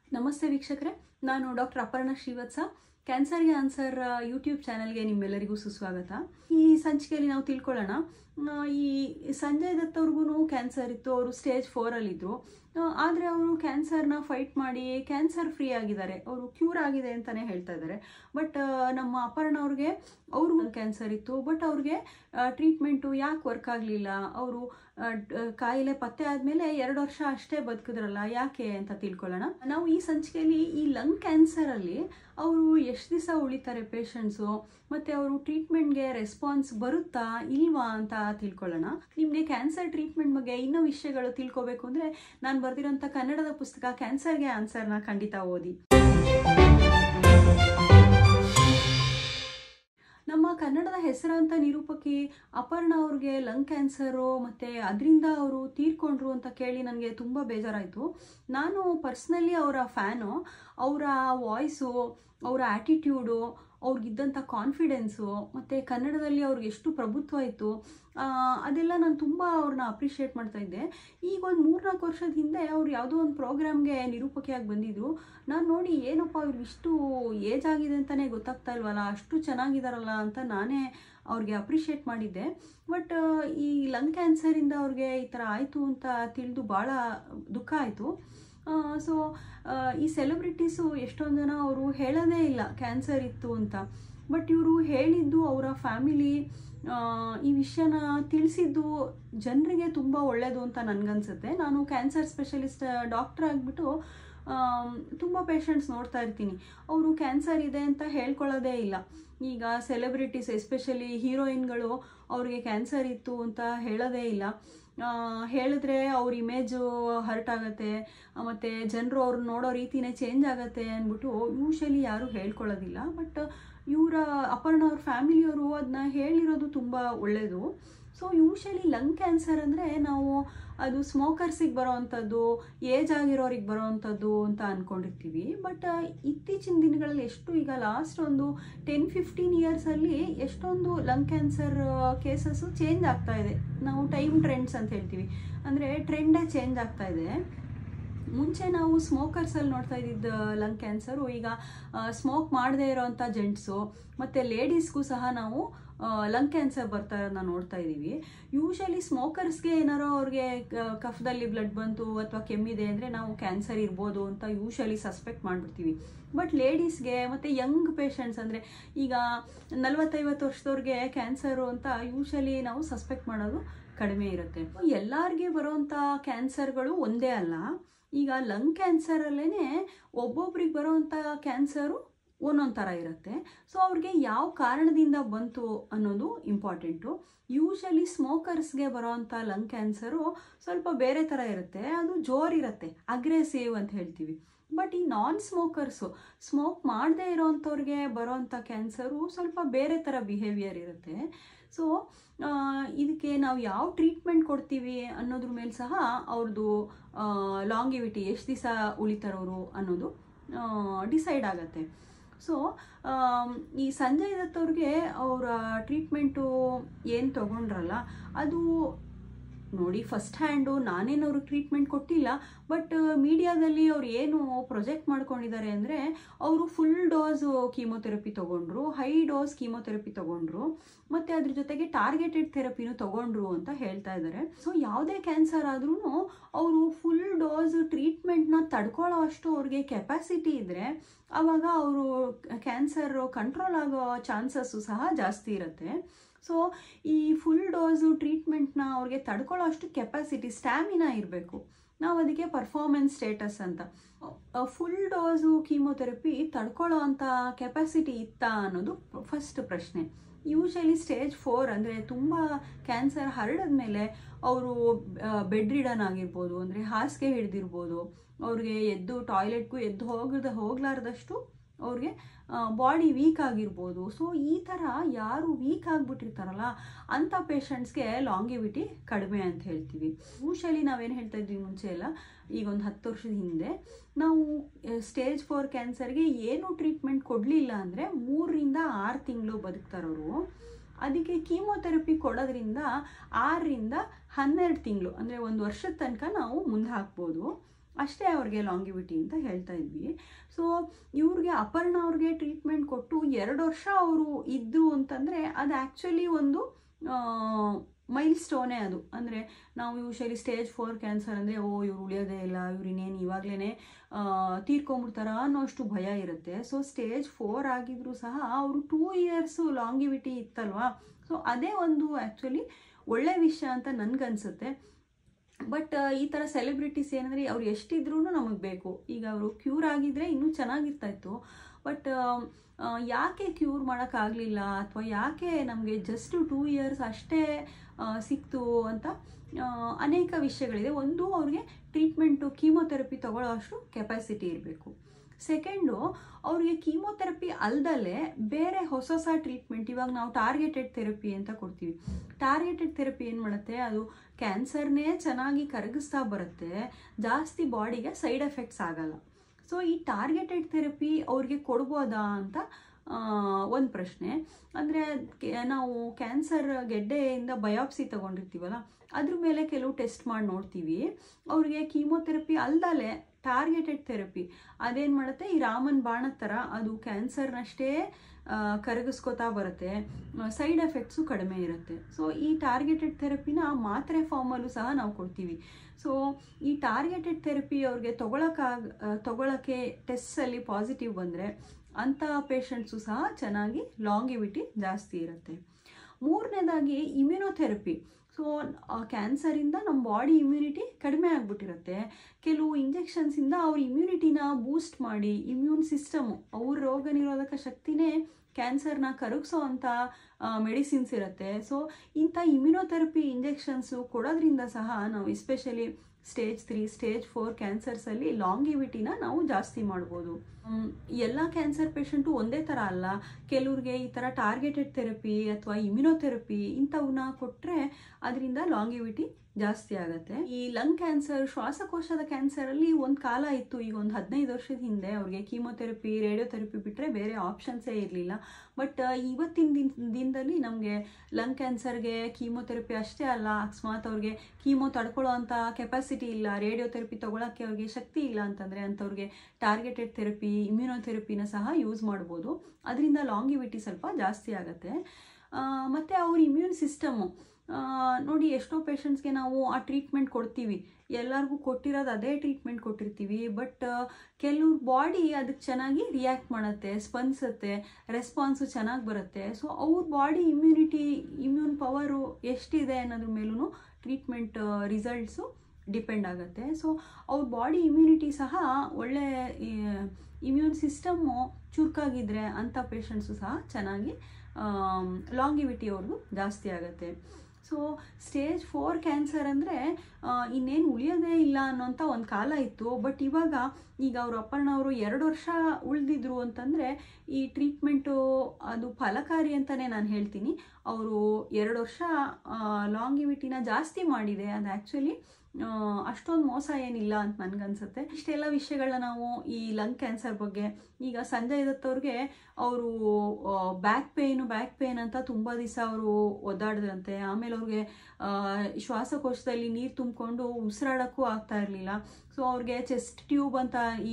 ನಮಸ್ತೆ ವೀಕ್ಷಕರೇ ನಾನು ಡಾಕ್ಟರ್ ಅಪರ್ಣ ಶ್ರೀವತ್ಸ ಕ್ಯಾನ್ಸರ್ಗೆ ಆನ್ಸರ್ ಯೂಟ್ಯೂಬ್ ಚಾನಲ್ಗೆ ನಿಮ್ಮೆಲ್ಲರಿಗೂ ಸುಸ್ವಾಗತ ಈ ಸಂಚಿಕೆಯಲ್ಲಿ ನಾವು ತಿಳ್ಕೊಳ್ಳೋಣ ಆ, ಈ ಸಂಜಯ್ ದತ್ ಅವ್ರಿಗೂ ಕ್ಯಾನ್ಸರ್ ಇತ್ತು ಅವರು ಸ್ಟೇಜ್ ಫೋರಲ್ಲಿದ್ದರು ಆದರೆ ಅವರು ಕ್ಯಾನ್ಸರ್ನ ಫೈಟ್ ಮಾಡಿ ಕ್ಯಾನ್ಸರ್ ಫ್ರೀ ಆಗಿದ್ದಾರೆ ಅವರು ಕ್ಯೂರ್ ಆಗಿದೆ ಅಂತಲೇ ಹೇಳ್ತಾ ಇದ್ದಾರೆ ಬಟ್ ನಮ್ಮ ಅಪರ್ಣ ಅವ್ರಿಗೆ ಅವ್ರಿಗೂ ಕ್ಯಾನ್ಸರ್ ಇತ್ತು ಬಟ್ ಅವ್ರಿಗೆ ಟ್ರೀಟ್ಮೆಂಟು ಯಾಕೆ ವರ್ಕ್ ಆಗಲಿಲ್ಲ ಅವರು ಕಾಯಿಲೆ ಪತ್ತೆ ಆದಮೇಲೆ ಎರಡು ವರ್ಷ ಅಷ್ಟೇ ಬದುಕಿದ್ರಲ್ಲ ಯಾಕೆ ಅಂತ ತಿಳ್ಕೊಳ್ಳೋಣ ನಾವು ಈ ಸಂಚಿಕೆಯಲ್ಲಿ ಈ ಲಂಗ್ ಕ್ಯಾನ್ಸರಲ್ಲಿ ಅವರು ಎಷ್ಟು ದಿವಸ ಉಳಿತಾರೆ ಪೇಷಂಟ್ಸು ಮತ್ತು ಅವರು ಟ್ರೀಟ್ಮೆಂಟ್ಗೆ ರೆಸ್ಪಾನ್ಸ್ ಬರುತ್ತಾ ಇಲ್ವಾ ಅಂತ ತಿಳ್ಕೊಳ್ಳೋಣ ನಿಮಗೆ ಕ್ಯಾನ್ಸರ್ ಟ್ರೀಟ್ಮೆಂಟ್ ಬಗ್ಗೆ ಇನ್ನೂ ವಿಷಯಗಳು ತಿಳ್ಕೊಬೇಕು ಅಂದರೆ ನಾನು ಬರೆದಿರೋಂಥ ಕನ್ನಡದ ಪುಸ್ತಕ ಕ್ಯಾನ್ಸರ್ಗೆ ಆನ್ಸರ್ನ ಖಂಡಿತ ಓದಿ ನಮ್ಮ ಕನ್ನಡದ ಹೆಸರಾಂತ ನಿರೂಪಕಿ ಅಪರ್ಣ ಅವ್ರಿಗೆ ಲಂಗ್ ಕ್ಯಾನ್ಸರು ಮತ್ತು ಅದರಿಂದ ಅವರು ತೀರ್ಕೊಂಡ್ರು ಅಂತ ಕೇಳಿ ನನಗೆ ತುಂಬ ಬೇಜಾರಾಯಿತು ನಾನು ಪರ್ಸ್ನಲಿ ಅವರ ಫ್ಯಾನು ಅವರ ವಾಯ್ಸು ಅವರ ಆ್ಯಟಿಟ್ಯೂಡು ಅವ್ರಿಗಿದ್ದಂಥ ಕಾನ್ಫಿಡೆನ್ಸು ಮತ್ತು ಕನ್ನಡದಲ್ಲಿ ಅವ್ರಿಗೆ ಎಷ್ಟು ಪ್ರಭುತ್ವ ಇತ್ತು ಆ, ಅದೆಲ್ಲ ನಾನು ತುಂಬ ಅವ್ರನ್ನ ಅಪ್ರಿಷಿಯೇಟ್ ಮಾಡ್ತಾ ಇದ್ದೆ ಈಗ ಒಂದು ಮೂರ್ನಾಲ್ಕು ವರ್ಷದ ಹಿಂದೆ ಅವ್ರು ಯಾವುದೋ ಒಂದು ಪ್ರೋಗ್ರಾಮ್ಗೆ ನಿರೂಪಕಿಯಾಗಿ ಬಂದಿದ್ರು ನಾನು ನೋಡಿ ಏನಪ್ಪ ಅವ್ರಿಗೆ ಇಷ್ಟು ಏಜ್ ಆಗಿದೆ ಅಂತಲೇ ಗೊತ್ತಾಗ್ತಾ ಇಲ್ವಲ್ಲ ಅಷ್ಟು ಚೆನ್ನಾಗಿದಾರಲ್ಲ ಅಂತ ನಾನೇ ಅವ್ರಿಗೆ ಅಪ್ರಿಷಿಯೇಟ್ ಮಾಡಿದ್ದೆ ಬಟ್ ಈ ಲಂಗ್ ಕ್ಯಾನ್ಸರಿಂದ ಅವ್ರಿಗೆ ಈ ಥರ ಆಯಿತು ಅಂತ ತಿಳಿದು ಭಾಳ ದುಃಖ ಆಯಿತು ಸೊ ಈ ಸೆಲೆಬ್ರಿಟೀಸು ಎಷ್ಟೊಂದು ಜನ ಅವರು ಹೇಳೋದೇ ಇಲ್ಲ ಕ್ಯಾನ್ಸರ್ ಇತ್ತು ಅಂತ ಬಟ್ ಇವರು ಹೇಳಿದ್ದು ಅವರ ಫ್ಯಾಮಿಲಿ ಈ ವಿಷಯನ ತಿಳಿಸಿದ್ದು ಜನರಿಗೆ ತುಂಬ ಒಳ್ಳೆಯದು ಅಂತ ನನಗನ್ಸುತ್ತೆ ನಾನು ಕ್ಯಾನ್ಸರ್ ಸ್ಪೆಷಲಿಸ್ಟ್ ಡಾಕ್ಟರ್ ಆಗಿಬಿಟ್ಟು ತುಂಬ ಪೇಷಂಟ್ಸ್ ನೋಡ್ತಾ ಇರ್ತೀನಿ ಅವರು ಕ್ಯಾನ್ಸರ್ ಇದೆ ಅಂತ ಹೇಳ್ಕೊಳ್ಳೋದೇ ಇಲ್ಲ ಈಗ ಸೆಲೆಬ್ರಿಟೀಸ್ ಎಸ್ಪೆಷಲಿ ಹೀರೋಯಿನ್ಗಳು ಅವ್ರಿಗೆ ಕ್ಯಾನ್ಸರ್ ಇತ್ತು ಅಂತ ಹೇಳೋದೇ ಇಲ್ಲ ಆ, ಹೇಳಿದ್ರೆ ಅವ್ರ ಇಮೇಜು ಹರ್ಟ್ ಆಗುತ್ತೆ ಮತ್ತು ಜನರು ಅವ್ರನ್ನ ನೋಡೋ ರೀತಿನೇ ಚೇಂಜ್ ಆಗುತ್ತೆ ಅಂದ್ಬಿಟ್ಟು ಯೂಶಲಿ ಯಾರೂ ಹೇಳ್ಕೊಳ್ಳೋದಿಲ್ಲ ಬಟ್ ಇವರ ಅಪರ್ಣ ಅವ್ರ ಫ್ಯಾಮಿಲಿಯವರು ಅದನ್ನ ಹೇಳಿರೋದು ತುಂಬ ಒಳ್ಳೆಯದು ಸೊ ಯೂಶಲಿ ಲಂಗ್ ಕ್ಯಾನ್ಸರ್ ಅಂದರೆ ನಾವು ಅದು ಸ್ಮೋಕರ್ಸಿಗೆ ಬರೋ ಅಂಥದ್ದು ಏಜ್ ಆಗಿರೋರಿಗೆ ಬರೋ ಅಂಥದ್ದು ಅಂತ ಅಂದ್ಕೊಂಡಿರ್ತೀವಿ ಬಟ್ ಇತ್ತೀಚಿನ ದಿನಗಳಲ್ಲಿ ಎಷ್ಟು ಈಗ ಲಾಸ್ಟ್ ಒಂದು ಟೆನ್ ಫಿಫ್ಟೀನ್ ಇಯರ್ಸಲ್ಲಿ ಎಷ್ಟೊಂದು ಲಂಗ್ ಕ್ಯಾನ್ಸರ್ ಕೇಸಸ್ಸು ಚೇಂಜ್ ಆಗ್ತಾ ಇದೆ ನಾವು ಟೈಮ್ ಟ್ರೆಂಡ್ಸ್ ಅಂತ ಹೇಳ್ತೀವಿ ಅಂದರೆ ಟ್ರೆಂಡೇ ಚೇಂಜ್ ಆಗ್ತಾ ಇದೆ ಮುಂಚೆ ನಾವು ಸ್ಮೋಕರ್ಸಲ್ಲಿ ನೋಡ್ತಾ ಇದ್ದಿದ್ದ ಲಂಗ್ ಕ್ಯಾನ್ಸರು ಈಗ ಸ್ಮೋಕ್ ಮಾಡದೇ ಇರೋವಂಥ ಜೆಂಟ್ಸು ಮತ್ತು ಲೇಡೀಸ್ಗೂ ಸಹ ನಾವು ಲಂಗ್ ಕ್ಯಾನ್ಸರ್ ಬರ್ತಾ ಇರೋದನ್ನ ನೋಡ್ತಾ ಇದ್ದೀವಿ ಯೂಶಲಿ ಸ್ಮೋಕರ್ಸ್ಗೆ ಏನಾರೋ ಅವ್ರಿಗೆ ಕ- ಕಫದಲ್ಲಿ ಬ್ಲಡ್ ಬಂತು ಅಥವಾ ಕೆಮ್ಮಿದೆ ಅಂದರೆ ನಾವು ಕ್ಯಾನ್ಸರ್ ಇರ್ಬೋದು ಅಂತ ಯೂಶಲಿ ಸಸ್ಪೆಕ್ಟ್ ಮಾಡಿಬಿಡ್ತೀವಿ ಬಟ್ ಲೇಡೀಸ್ಗೆ ಮತ್ತು ಯಂಗ್ ಪೇಷಂಟ್ಸ್ ಅಂದರೆ ಈಗ ನಲ್ವತ್ತೈವತ್ತು ವರ್ಷದವ್ರಿಗೆ ಕ್ಯಾನ್ಸರು ಅಂತ ಯೂಶಲಿ ನಾವು ಸಸ್ಪೆಕ್ಟ್ ಮಾಡೋದು ಕಡಿಮೆ ಇರುತ್ತೆ ಎಲ್ಲರಿಗೆ ಬರೋವಂಥ ಕ್ಯಾನ್ಸರ್ಗಳು ಒಂದೇ ಅಲ್ಲ ಈಗ ಲಂಗ್ ಕ್ಯಾನ್ಸರಲ್ಲೇ ಒಬ್ಬೊಬ್ರಿಗೆ ಬರೋವಂಥ ಕ್ಯಾನ್ಸರು ಒಂದೊಂದು ಥರ ಇರುತ್ತೆ ಸೊ ಅವ್ರಿಗೆ ಯಾವ ಕಾರಣದಿಂದ ಬಂತು ಅನ್ನೋದು ಇಂಪಾರ್ಟೆಂಟು ಯೂಶಲಿ ಸ್ಮೋಕರ್ಸ್ಗೆ ಬರೋವಂಥ ಲಂಗ್ ಕ್ಯಾನ್ಸರು ಸ್ವಲ್ಪ ಬೇರೆ ಥರ ಇರುತ್ತೆ ಅದು ಜೋರಿರುತ್ತೆ ಅಗ್ರೆಸಿವ್ ಅಂತ ಹೇಳ್ತೀವಿ ಬಟ್ ಈ ನಾನ್ ಸ್ಮೋಕರ್ಸು ಸ್ಮೋಕ್ ಮಾಡದೇ ಇರೋವಂಥವ್ರಿಗೆ ಬರೋವಂಥ ಕ್ಯಾನ್ಸರು ಸ್ವಲ್ಪ ಬೇರೆ ಥರ ಬಿಹೇವಿಯರ್ ಇರುತ್ತೆ ಸೊ ಇದಕ್ಕೆ ನಾವು ಯಾವ ಟ್ರೀಟ್ಮೆಂಟ್ ಕೊಡ್ತೀವಿ ಅನ್ನೋದ್ರ ಮೇಲೆ ಸಹ ಅವ್ರದ್ದು ಲಾಂಗಿವಿಟಿ ಎಷ್ಟು ದಿವಸ ಉಳಿತಾರವರು ಅನ್ನೋದು ಡಿಸೈಡ್ ಆಗುತ್ತೆ ಸೊ ಈ ಸಂಜಯ್ ದತ್ ಅವ್ರಿಗೆ ಅವರ ಟ್ರೀಟ್ಮೆಂಟು ಏನು ತಗೊಂಡ್ರಲ್ಲ ಅದು ನೋಡಿ ಫಸ್ಟ್ ಹ್ಯಾಂಡು ನಾನೇನು ಅವ್ರಿಗೆ ಟ್ರೀಟ್ಮೆಂಟ್ ಕೊಟ್ಟಿಲ್ಲ ಬಟ್ ಮೀಡಿಯಾದಲ್ಲಿ ಅವ್ರು ಏನು ಪ್ರೊಜೆಕ್ಟ್ ಮಾಡ್ಕೊಂಡಿದ್ದಾರೆ ಅಂದರೆ ಅವರು ಫುಲ್ ಡೋಸು ಕೀಮೊಥೆರಪಿ ತೊಗೊಂಡ್ರು ಹೈ ಡೋಸ್ ಕೀಮೊಥೆರಪಿ ತೊಗೊಂಡ್ರು ಮತ್ತು ಅದ್ರ ಜೊತೆಗೆ ಟಾರ್ಗೆಟೆಡ್ ಥೆರಪಿನೂ ತೊಗೊಂಡ್ರು ಅಂತ ಹೇಳ್ತಾ ಇದ್ದಾರೆ ಸೊ ಯಾವುದೇ ಕ್ಯಾನ್ಸರ್ ಆದ್ರೂ ಅವರು ಫುಲ್ ಡೋಸ್ ಟ್ರೀಟ್ಮೆಂಟ್ನ ತಡ್ಕೊಳ್ಳೋ ಅಷ್ಟು ಅವ್ರಿಗೆ ಕೆಪಾಸಿಟಿ ಇದ್ದರೆ ಆವಾಗ ಅವರು ಕ್ಯಾನ್ಸರ್ ಕಂಟ್ರೋಲ್ ಆಗೋ ಚಾನ್ಸಸ್ಸು ಸಹ ಜಾಸ್ತಿ ಇರುತ್ತೆ ಸೊ ಈ ಫುಲ್ ಡೋಸು ಟ್ರೀಟ್ಮೆಂಟ್ನ ಅವ್ರಿಗೆ ತಡ್ಕೊಳ್ಳೋ ಅಷ್ಟು ಕೆಪಾಸಿಟಿ ಸ್ಟ್ಯಾಮಿನಾ ಇರಬೇಕು ನಾವು ಅದಕ್ಕೆ ಪರ್ಫಾರ್ಮೆನ್ಸ್ ಸ್ಟೇಟಸ್ ಅಂತ ಫುಲ್ ಡೋಸು ಕೀಮೊಥೆರಪಿ ತಡ್ಕೊಳ್ಳೋ ಅಂಥ ಕೆಪಾಸಿಟಿ ಇತ್ತಾ ಅನ್ನೋದು ಫಸ್ಟ್ ಪ್ರಶ್ನೆ ಯೂಶಲಿ ಸ್ಟೇಜ್ ಫೋರ್ ಅಂದರೆ ತುಂಬ ಕ್ಯಾನ್ಸರ್ ಹರಡಿದ ಮೇಲೆ ಅವರು ಬೆಡ್ ರಿಡನ್ ಆಗಿರ್ಬೋದು ಅಂದರೆ ಹಾಸಿಗೆ ಹಿಡ್ದಿರ್ಬೋದು ಅವ್ರಿಗೆ ಎದ್ದು ಟಾಯ್ಲೆಟ್ಗೂ ಎದ್ದು ಹೋಗದ ಹೋಗ್ಲಾರ್ದಷ್ಟು ಅವ್ರಿಗೆ ಬಾಡಿ ವೀಕ್ ಆಗಿರ್ಬೋದು ಸೊ ಈ ಥರ ಯಾರು ವೀಕ್ ಆಗಿಬಿಟ್ಟಿರ್ತಾರಲ್ಲ ಅಂಥ ಪೇಷಂಟ್ಸ್ಗೆ ಲಾಂಗಿವಿಟಿ ಕಡಿಮೆ ಅಂತ ಹೇಳ್ತೀವಿ ಯೂಶಲಿ ನಾವೇನು ಹೇಳ್ತಾ ಇದ್ವಿ ಮುಂಚೆ ಎಲ್ಲ ಈಗ ಒಂದು ಹತ್ತು ವರ್ಷದ ಹಿಂದೆ ನಾವು ಸ್ಟೇಜ್ ಫೋರ್ ಕ್ಯಾನ್ಸರ್ಗೆ ಏನು ಟ್ರೀಟ್ಮೆಂಟ್ ಕೊಡಲಿಲ್ಲ ಅಂದರೆ ಮೂರರಿಂದ ಆರು ತಿಂಗಳು ಬದುಕ್ತಾರವರು ಅದಕ್ಕೆ ಕೀಮೊಥೆರಪಿ ಕೊಡೋದ್ರಿಂದ ಆರರಿಂದ ಹನ್ನೆರಡು ತಿಂಗಳು ಅಂದರೆ ಒಂದು ವರ್ಷದ ತನಕ ನಾವು ಮುಂದೆ ಹಾಕ್ಬೋದು ಅಷ್ಟೇ ಅವ್ರಿಗೆ ಲಾಂಗಿವಿಟಿ ಅಂತ ಹೇಳ್ತಾ ಇದ್ವಿ ಸೊ ಇವ್ರಿಗೆ ಅಪರ್ಣ ಅವ್ರಿಗೆ ಟ್ರೀಟ್ಮೆಂಟ್ ಕೊಟ್ಟು ಎರಡು ವರ್ಷ ಅವರು ಇದ್ದರು ಅಂತಂದರೆ ಅದು ಆ್ಯಕ್ಚುಲಿ ಒಂದು ಮೈಲ್ ಸ್ಟೋನೇ ಅದು ಅಂದರೆ ನಾವು ಯೂಶಲಿ ಸ್ಟೇಜ್ ಫೋರ್ ಕ್ಯಾನ್ಸರ್ ಅಂದರೆ ಓ ಇವ್ರು ಉಳಿಯೋದೇ ಇಲ್ಲ ಇವ್ರು ಇನ್ನೇನು ಇವಾಗಲೇ ತೀರ್ಕೊಂಬಿಡ್ತಾರ ಅನ್ನೋಷ್ಟು ಭಯ ಇರುತ್ತೆ ಸೊ ಸ್ಟೇಜ್ ಫೋರ್ ಆಗಿದ್ರು ಸಹ ಅವರು ಟೂ ಇಯರ್ಸು ಲಾಂಗಿವಿಟಿ ಇತ್ತಲ್ವಾ ಸೊ ಅದೇ ಒಂದು ಆ್ಯಕ್ಚುಲಿ ಒಳ್ಳೆ ವಿಷಯ ಅಂತ ನನಗನ್ಸುತ್ತೆ ಬಟ್ ಈ ಥರ ಸೆಲೆಬ್ರಿಟೀಸ್ ಏನಂದರೆ ಅವ್ರು ಎಷ್ಟಿದ್ರೂ ನಮಗೆ ಬೇಕು ಈಗ ಅವರು ಕ್ಯೂರ್ ಆಗಿದ್ರೆ ಇನ್ನೂ ಚೆನ್ನಾಗಿರ್ತಾ ಇತ್ತು ಬಟ್ ಯಾಕೆ ಕ್ಯೂರ್ ಮಾಡೋಕ್ಕಾಗಲಿಲ್ಲ ಅಥವಾ ಯಾಕೆ ನಮಗೆ ಜಸ್ಟ್ ಟೂ ಇಯರ್ಸ್ ಅಷ್ಟೇ ಸಿಕ್ತು ಅಂತ ಅನೇಕ ವಿಷಯಗಳಿದೆ ಒಂದು ಅವ್ರಿಗೆ ಟ್ರೀಟ್ಮೆಂಟು ಕೀಮೊಥೆರಪಿ ತಗೊಳ್ಳೋ ಅಷ್ಟು ಕೆಪಾಸಿಟಿ ಇರಬೇಕು ಸೆಕೆಂಡು ಅವ್ರಿಗೆ ಕೀಮೊಥೆರಪಿ ಅಲ್ದಲ್ಲೇ ಬೇರೆ ಹೊಸ ಹೊಸ ಟ್ರೀಟ್ಮೆಂಟ್ ಇವಾಗ ನಾವು ಟಾರ್ಗೆಟೆಡ್ ಥೆರಪಿ ಅಂತ ಕೊಡ್ತೀವಿ ಟಾರ್ಗೆಟೆಡ್ ಥೆರಪಿ ಏನು ಮಾಡುತ್ತೆ ಅದು ಕ್ಯಾನ್ಸರ್ನೇ ಚೆನ್ನಾಗಿ ಕರಗಿಸ್ತಾ ಬರುತ್ತೆ ಜಾಸ್ತಿ ಬಾಡಿಗೆ ಸೈಡ್ ಎಫೆಕ್ಟ್ಸ್ ಆಗಲ್ಲ ಸೊ ಈ ಟಾರ್ಗೆಟೆಡ್ ಥೆರಪಿ ಅವ್ರಿಗೆ ಕೊಡ್ಬೋದಾ ಅಂತ ಒಂದು ಪ್ರಶ್ನೆ ಅಂದರೆ ನಾವು ಕ್ಯಾನ್ಸರ್ ಗೆಡ್ಡೆಯಿಂದ ಬಯಾಪ್ಸಿ ತಗೊಂಡಿರ್ತೀವಲ್ಲ ಅದ್ರ ಮೇಲೆ ಕೆಲವು ಟೆಸ್ಟ್ ಮಾಡಿ ನೋಡ್ತೀವಿ ಅವ್ರಿಗೆ ಕೀಮೊಥೆರಪಿ ಅಲ್ದಲೆ ಟಾರ್ಗೆಟೆಡ್ ಥೆರಪಿ ಅದೇನು ಮಾಡುತ್ತೆ ಈ ರಾಮನ್ ಬಾಣದ ಥರ ಅದು ಕ್ಯಾನ್ಸರ್ನಷ್ಟೇ ಕರಗಿಸ್ಕೋತಾ ಬರುತ್ತೆ ಸೈಡ್ ಎಫೆಕ್ಟ್ಸು ಕಡಿಮೆ ಇರುತ್ತೆ ಸೊ ಈ ಟಾರ್ಗೆಟೆಡ್ ಥೆರಪಿನ ಮಾತ್ರೆ ಫಾರ್ಮಲ್ಲೂ ಸಹ ನಾವು ಕೊಡ್ತೀವಿ ಸೊ ಈ ಟಾರ್ಗೆಟೆಡ್ ಥೆರಪಿ ಅವ್ರಿಗೆ ತೊಗೊಳಕ್ಕಾಗ ತೊಗೊಳಕ್ಕೆ ಟೆಸ್ಟಲ್ಲಿ ಪಾಸಿಟಿವ್ ಬಂದರೆ ಅಂಥ ಪೇಷಂಟ್ಸು ಸಹ ಚೆನ್ನಾಗಿ ಲಾಂಗಿವಿಟಿ ಜಾಸ್ತಿ ಇರುತ್ತೆ ಮೂರನೇದಾಗಿ ಇಮ್ಯುನೋಥೆರಪಿ ಸೊ ಕ್ಯಾನ್ಸರಿಂದ ನಮ್ಮ ಬಾಡಿ ಇಮ್ಯುನಿಟಿ ಕಡಿಮೆ ಆಗಿಬಿಟ್ಟಿರುತ್ತೆ ಕೆಲವು ಇಂಜೆಕ್ಷನ್ಸಿಂದ ಅವ್ರ ಇಮ್ಯುನಿಟಿನ ಬೂಸ್ಟ್ ಮಾಡಿ ಇಮ್ಯೂನ್ ಸಿಸ್ಟಮು ಅವ್ರ ರೋಗ ನಿರೋಧಕ ಶಕ್ತಿನೇ ಕ್ಯಾನ್ಸರ್ನ ಕರಗಿಸೋ ಅಂಥ ಮೆಡಿಸಿನ್ಸ್ ಇರುತ್ತೆ ಸೊ ಇಂಥ ಇಮ್ಯುನೋಥೆರಪಿ ಇಂಜೆಕ್ಷನ್ಸು ಕೊಡೋದ್ರಿಂದ ಸಹ ನಾವು especially stage three stage four ಕ್ಯಾನ್ಸರ್ಸಲ್ಲಿ ಲಾಂಗಿವಿಟಿನ ನಾವು ಜಾಸ್ತಿ ಮಾಡ್ಬೋದು ಎಲ್ಲ ಕ್ಯಾನ್ಸರ್ ಪೇಷಂಟು ಒಂದೇ ಥರ ಅಲ್ಲ ಕೆಲವ್ರಿಗೆ ಈ ಥರ ಟಾರ್ಗೆಟೆಡ್ ಥೆರಪಿ ಅಥವಾ ಇಮ್ಯುನೋಥೆರಪಿ ಇಂಥವನ್ನ ಕೊಟ್ಟರೆ ಅದರಿಂದ ಲಾಂಗಿವಿಟಿ ಜಾಸ್ತಿ ಆಗುತ್ತೆ ಈ ಲಂಗ್ ಕ್ಯಾನ್ಸರ್ ಶ್ವಾಸಕೋಶದ ಕ್ಯಾನ್ಸರಲ್ಲಿ ಒಂದು ಕಾಲ ಇತ್ತು ಈಗ ಒಂದು ಹದಿನೈದು ವರ್ಷದ ಹಿಂದೆ ಅವ್ರಿಗೆ ಕೀಮೊಥೆರಪಿ ರೇಡಿಯೋಥೆರಪಿ ಬಿಟ್ಟರೆ ಬೇರೆ ಆಪ್ಷನ್ಸೇ ಇರಲಿಲ್ಲ ಬಟ್ ಇವತ್ತಿನ ದಿನ ದಿನದಲ್ಲಿ ನಮಗೆ ಲಂಗ್ ಕ್ಯಾನ್ಸರ್ಗೆ ಕೀಮೊಥೆರಪಿ ಅಷ್ಟೇ ಅಲ್ಲ ಅಕಸ್ಮಾತ್ ಅವ್ರಿಗೆ ಕೀಮೋ ತಡ್ಕೊಳ್ಳೋ ಅಂಥ ಕೆಪಾಸಿಟಿ ಇಲ್ಲ ರೇಡಿಯೋಥೆರಪಿ ತೊಗೊಳಕ್ಕೆ ಅವ್ರಿಗೆ ಶಕ್ತಿ ಇಲ್ಲ ಅಂತಂದರೆ ಅಂಥವ್ರಿಗೆ ಟಾರ್ಗೆಟೆಡ್ ಥೆರಪಿ ಇಮ್ಯುನೋಥೆರಪಿನ ಸಹ ಯೂಸ್ ಮಾಡ್ಬೋದು ಅದರಿಂದ ಲಾಂಗಿವಿಟಿ ಸ್ವಲ್ಪ ಜಾಸ್ತಿ ಆಗುತ್ತೆ ಮತ್ತು ಅವ್ರ ಇಮ್ಯೂನ್ ಸಿಸ್ಟಮು ನೋಡಿ ಎಷ್ಟೋ ಪೇಷಂಟ್ಸ್ಗೆ ನಾವು ಆ ಟ್ರೀಟ್ಮೆಂಟ್ ಕೊಡ್ತೀವಿ ಎಲ್ಲರಿಗೂ ಕೊಟ್ಟಿರೋದು ಅದೇ ಟ್ರೀಟ್ಮೆಂಟ್ ಕೊಟ್ಟಿರ್ತೀವಿ ಬಟ್ ಕೆಲವ್ರ ಬಾಡಿ ಅದಕ್ಕೆ ಚೆನ್ನಾಗಿ ರಿಯಾಕ್ಟ್ ಮಾಡುತ್ತೆ ಸ್ಪಂದಿಸುತ್ತೆ ರೆಸ್ಪಾನ್ಸು ಚೆನ್ನಾಗಿ ಬರುತ್ತೆ ಸೊ ಅವ್ರ ಬಾಡಿ ಇಮ್ಯುನಿಟಿ ಇಮ್ಯೂನ್ ಪವರು ಎಷ್ಟಿದೆ ಅನ್ನೋದ್ರ ಮೇಲೂ ಟ್ರೀಟ್ಮೆಂಟ್ ರಿಸಲ್ಟ್ಸು ಡಿಪೆಂಡ್ ಆಗುತ್ತೆ ಸೊ ಅವ್ರ ಬಾಡಿ ಇಮ್ಯುನಿಟಿ ಸಹ ಒಳ್ಳೆ ಇಮ್ಯೂನ್ ಸಿಸ್ಟಮ್ಮು ಚುರುಕಾಗಿದ್ದರೆ ಅಂಥ ಪೇಷಂಟ್ಸು ಸಹ ಚೆನ್ನಾಗಿ ಲಾಂಗಿವಿಟಿ ಅವ್ರದ್ದು ಜಾಸ್ತಿ ಆಗುತ್ತೆ ಸೊ ಸ್ಟೇಜ್ ಫೋರ್ ಕ್ಯಾನ್ಸರ್ ಅಂದರೆ ಇನ್ನೇನು ಉಳಿಯೋದೇ ಇಲ್ಲ ಅನ್ನೋಂಥ ಒಂದು ಕಾಲ ಇತ್ತು ಬಟ್ ಇವಾಗ ಈಗ ಅವರು ಅಪ್ಪಣ್ಣ ಅವರು ಎರಡು ವರ್ಷ ಉಳಿದಿದ್ರು ಅಂತಂದರೆ ಈ ಟ್ರೀಟ್ಮೆಂಟು ಅದು ಫಲಕಾರಿ ಅಂತಲೇ ನಾನು ಹೇಳ್ತೀನಿ ಅವರು ಎರಡು ವರ್ಷ ಲಾಂಗಿವಿಟಿನ ಜಾಸ್ತಿ ಮಾಡಿದೆ ಅದು ಆ್ಯಕ್ಚುಲಿ ಅಷ್ಟೊಂದು ಮೋಸ ಏನಿಲ್ಲ ಅಂತ ನನಗನ್ಸುತ್ತೆ ಇಷ್ಟೆಲ್ಲ ವಿಷಯಗಳನ್ನ ನಾವು ಈ ಲಂಗ್ ಕ್ಯಾನ್ಸರ್ ಬಗ್ಗೆ ಈಗ ಸಂಜಯ್ ದತ್ ಅವ್ರಿಗೆ ಅವರು ಬ್ಯಾಕ್ ಪೇಯ್ನು ಬ್ಯಾಕ್ ಪೇಯ್ನ್ ಅಂತ ತುಂಬ ದಿವಸ ಅವರು ಒದ್ದಾಡಿದ್ರಂತೆ ಆಮೇಲೆ ಅವ್ರಿಗೆ ಶ್ವಾಸಕೋಶದಲ್ಲಿ ನೀರು ತುಂಬಿಕೊಂಡು ಉಸಿರಾಡೋಕ್ಕೂ ಆಗ್ತಾ ಇರಲಿಲ್ಲ ಸೊ ಅವ್ರಿಗೆ ಚೆಸ್ಟ್ ಟ್ಯೂಬ್ ಅಂತ ಈ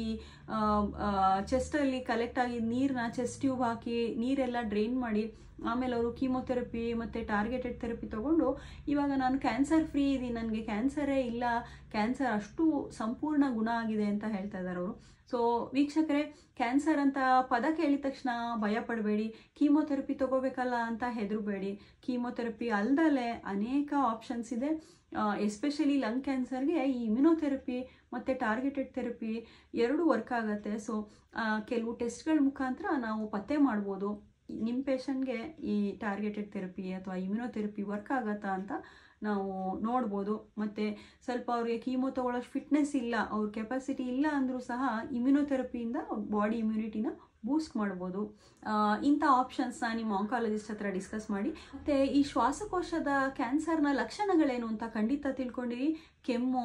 ಚೆಸ್ಟಲ್ಲಿ ಕಲೆಕ್ಟ್ ಆಗಿದ್ದ ನೀರನ್ನ ಚೆಸ್ಟ್ ಟ್ಯೂಬ್ ಹಾಕಿ ನೀರೆಲ್ಲ ಡ್ರೈನ್ ಮಾಡಿ ಆಮೇಲೆ ಅವರು ಕೀಮೊಥೆರಪಿ ಮತ್ತು ಟಾರ್ಗೆಟೆಡ್ ಥೆರಪಿ ತೊಗೊಂಡು ಇವಾಗ ನಾನು ಕ್ಯಾನ್ಸರ್ ಫ್ರೀ ಇದ್ದೀನಿ ನನಗೆ ಕ್ಯಾನ್ಸರೇ ಇಲ್ಲ ಕ್ಯಾನ್ಸರ್ ಅಷ್ಟು ಸಂಪೂರ್ಣ ಗುಣ ಆಗಿದೆ ಅಂತ ಹೇಳ್ತಾ ಇದ್ದಾರೆ ಅವರು ಸೊ ವೀಕ್ಷಕರೇ ಕ್ಯಾನ್ಸರ್ ಅಂತ ಪದ ಕೇಳಿದ ತಕ್ಷಣ ಭಯ ಪಡಬೇಡಿ ಕೀಮೊಥೆರಪಿ ತಗೋಬೇಕಲ್ಲ ಅಂತ ಹೆದರಬೇಡಿ ಕೀಮೊಥೆರಪಿ ಅಲ್ದಲೆ ಅನೇಕ ಆಪ್ಷನ್ಸ್ ಇದೆ ಎಸ್ಪೆಷಲಿ ಲಂಗ್ ಕ್ಯಾನ್ಸರ್ಗೆ ಈ ಇಮ್ಯುನೋಥೆರಪಿ ಮತ್ತು ಟಾರ್ಗೆಟೆಡ್ ಥೆರಪಿ ಎರಡು ವರ್ಕ್ ಆಗುತ್ತೆ ಸೊ ಕೆಲವು ಟೆಸ್ಟ್ಗಳ ಮುಖಾಂತರ ನಾವು ಪತ್ತೆ ಮಾಡ್ಬೋದು ನಿಮ್ಮ ಪೇಷಂಟ್ಗೆ ಈ ಟಾರ್ಗೆಟೆಡ್ ಥೆರಪಿ ಅಥವಾ ಇಮ್ಯುನೋಥೆರಪಿ ವರ್ಕ್ ಆಗತ್ತಾ ಅಂತ ನಾವು ನೋಡ್ಬೋದು ಮತ್ತು ಸ್ವಲ್ಪ ಅವ್ರಿಗೆ ಕೀಮೋ ತೊಗೊಳ್ಳೋಷ್ಟು ಫಿಟ್ನೆಸ್ ಇಲ್ಲ ಅವ್ರ ಕೆಪಾಸಿಟಿ ಇಲ್ಲ ಅಂದರೂ ಸಹ ಇಮ್ಯುನೋಥೆರಪಿಯಿಂದ ಬಾಡಿ ಇಮ್ಯುನಿಟಿನ ಬೂಸ್ಟ್ ಮಾಡ್ಬೋದು ಇಂಥ ಆಪ್ಷನ್ಸ್ನ ನಿಮ್ಮ ಆಂಕಾಲಜಿಸ್ಟ್ ಹತ್ರ ಡಿಸ್ಕಸ್ ಮಾಡಿ ಮತ್ತು ಈ ಶ್ವಾಸಕೋಶದ ಕ್ಯಾನ್ಸರ್ನ ಲಕ್ಷಣಗಳೇನು ಅಂತ ಖಂಡಿತ ತಿಳ್ಕೊಂಡಿರಿ ಕೆಮ್ಮು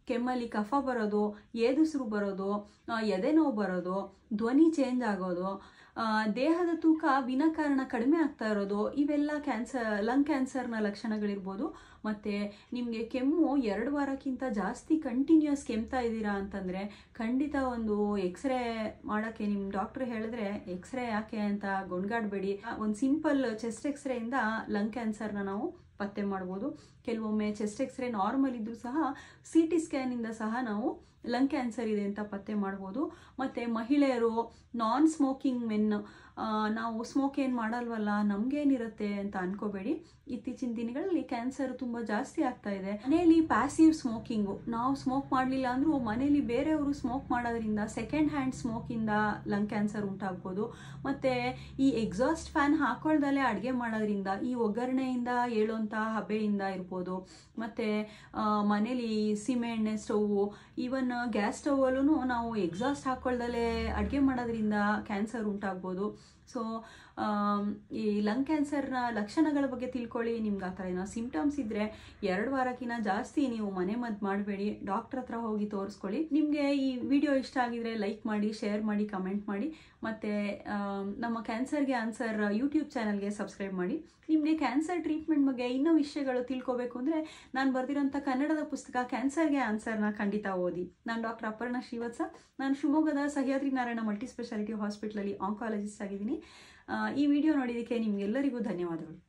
ಕೆಮ್ಮಲ್ಲಿ ಕಫ ಬರೋದು ಏದುಸಿರು ಬರೋದು ಆ, ಎದೆ ನೋವು ಬರೋದು ಧ್ವನಿ ಚೇಂಜ್ ಆಗೋದು ಆ, ದೇಹದ ತೂಕ ವಿನಾಕಾರಣ ಕಡಿಮೆ ಆಗ್ತಾ ಇರೋದು ಇವೆಲ್ಲ ಕ್ಯಾನ್ಸರ್ ಲಂಗ್ ಕ್ಯಾನ್ಸರ್ನ ಲಕ್ಷಣಗಳಿರ್ಬೋದು ಮತ್ತು ನಿಮಗೆ ಕೆಮ್ಮು ಎರಡು ವಾರಕ್ಕಿಂತ ಜಾಸ್ತಿ ಕಂಟಿನ್ಯೂಸ್ ಕೆಮ್ತಾ ಇದ್ದೀರಾ ಅಂತಂದರೆ ಖಂಡಿತ ಒಂದು ಎಕ್ಸ್ರೇ ಮಾಡೋಕ್ಕೆ ನಿಮ್ಮ ಡಾಕ್ಟ್ರ್ ಹೇಳಿದ್ರೆ ಎಕ್ಸ್ರೇ ಯಾಕೆ ಅಂತ ಗೊಣ್ಗಾಡಬೇಡಿ ಒಂದು ಸಿಂಪಲ್ ಚೆಸ್ಟ್ ಎಕ್ಸ್ರೇಯಿಂದ ಲಂಗ್ ಕ್ಯಾನ್ಸರ್ನ ನಾವು ಪತ್ತೆ ಮಾಡ್ಬೋದು ಕೆಲವೊಮ್ಮೆ ಚೆಸ್ಟ್ ಎಕ್ಸ್ರೇ ನಾರ್ಮಲ್ ಇದ್ದರೂ ಸಹ ಸಿ ಟಿ ಸ್ಕ್ಯಾನಿಂದ ಸಹ ನಾವು ಲಂಗ್ ಕ್ಯಾನ್ಸರ್ ಇದೆ ಅಂತ ಪತ್ತೆ ಮಾಡ್ಬೋದು ಮತ್ತು ಮಹಿಳೆಯರು ನಾನ್ ಸ್ಮೋಕಿಂಗ್ ಮೆನ್ ನಾವು ಸ್ಮೋಕ್ ಏನು ಮಾಡಲ್ವಲ್ಲ ನಮಗೇನಿರುತ್ತೆ ಅಂತ ಅನ್ಕೋಬೇಡಿ ಇತ್ತೀಚಿನ ದಿನಗಳಲ್ಲಿ ಕ್ಯಾನ್ಸರ್ ತುಂಬ ಜಾಸ್ತಿ ಆಗ್ತಾ ಇದೆ ಮನೆಯಲ್ಲಿ ಪ್ಯಾಸಿವ್ ಸ್ಮೋಕಿಂಗು ನಾವು ಸ್ಮೋಕ್ ಮಾಡಲಿಲ್ಲ ಅಂದರೂ ಮನೆಯಲ್ಲಿ ಬೇರೆಯವರು ಸ್ಮೋಕ್ ಮಾಡೋದ್ರಿಂದ ಸೆಕೆಂಡ್ ಹ್ಯಾಂಡ್ ಸ್ಮೋಕಿಂದ ಲಂಗ್ ಕ್ಯಾನ್ಸರ್ ಉಂಟಾಗ್ಬೋದು ಮತ್ತು ಈ ಎಕ್ಸಾಸ್ಟ್ ಫ್ಯಾನ್ ಹಾಕೊಳ್ದಲ್ಲೇ ಅಡುಗೆ ಮಾಡೋದ್ರಿಂದ ಈ ಒಗ್ಗರಣೆಯಿಂದ ಏಳುವಂಥ ಹಬೆಯಿಂದ ಇರ್ಬೋದು ಮತ್ತು ಮನೇಲಿ ಸೀಮೆ ಎಣ್ಣೆ ಸ್ಟೌವು ಈವನ್ ಗ್ಯಾಸ್ ಸ್ಟೌವಲ್ಲೂ ನಾವು ಎಕ್ಸಾಸ್ಟ್ ಹಾಕೊಳ್ದಲ್ಲೇ ಅಡುಗೆ ಮಾಡೋದ್ರಿಂದ ಕ್ಯಾನ್ಸರ್ ಉಂಟಾಗ್ಬೋದು ಸೊ ಈ ಲಂಗ್ ಕ್ಯಾನ್ಸರ್ನ ಲಕ್ಷಣಗಳ ಬಗ್ಗೆ ತಿಳ್ಕೊಳ್ಳಿ ನಿಮ್ಗೆ ಆ ಥರ ಏನೋ ಸಿಂಪ್ಟಮ್ಸ್ ಇದ್ದರೆ ಎರಡು ವಾರಕ್ಕಿಂತ ಜಾಸ್ತಿ ನೀವು ಮನೆ ಮದ್ದು ಮಾಡಬೇಡಿ ಡಾಕ್ಟ್ರ್ ಹತ್ರ ಹೋಗಿ ತೋರಿಸ್ಕೊಳ್ಳಿ ನಿಮಗೆ ಈ ವಿಡಿಯೋ ಇಷ್ಟ ಆಗಿದ್ರೆ ಲೈಕ್ ಮಾಡಿ ಶೇರ್ ಮಾಡಿ ಕಮೆಂಟ್ ಮಾಡಿ ಮತ್ತು ನಮ್ಮ ಕ್ಯಾನ್ಸರ್ಗೆ ಆನ್ಸರ್ ಯೂಟ್ಯೂಬ್ ಚಾನಲ್ಗೆ ಸಬ್ಸ್ಕ್ರೈಬ್ ಮಾಡಿ ನಿಮಗೆ ಕ್ಯಾನ್ಸರ್ ಟ್ರೀಟ್ಮೆಂಟ್ ಬಗ್ಗೆ ಇನ್ನೂ ವಿಷಯಗಳು ತಿಳ್ಕೊಬೇಕು ಅಂದರೆ ನಾನು ಬರೆದಿರೋಂಥ ಕನ್ನಡದ ಪುಸ್ತಕ ಕ್ಯಾನ್ಸರ್ಗೆ ಆನ್ಸರ್ನ ಖಂಡಿತ ಓದಿ ನಾನು ಡಾಕ್ಟರ್ ಅಪರ್ಣ ಶ್ರೀವತ್ಸ ನಾನು ಶಿವಮೊಗ್ಗದ ಸಹ್ಯಾದ್ರಿ ನಾರಾಯಣ ಮಲ್ಟಿ ಸ್ಪೆಷಾಲಿಟಿ ಹಾಸ್ಪಿಟ್ಲಲ್ಲಿ ಆಂಕಾಲಜಿಸ್ಟ್ ಆಗಿದ್ದೀನಿ ಆ, ಈ ವಿಡಿಯೋ ನೋಡಿದ್ದಕ್ಕೆ ನಿಮಗೆಲ್ಲರಿಗೂ ಧನ್ಯವಾದಗಳು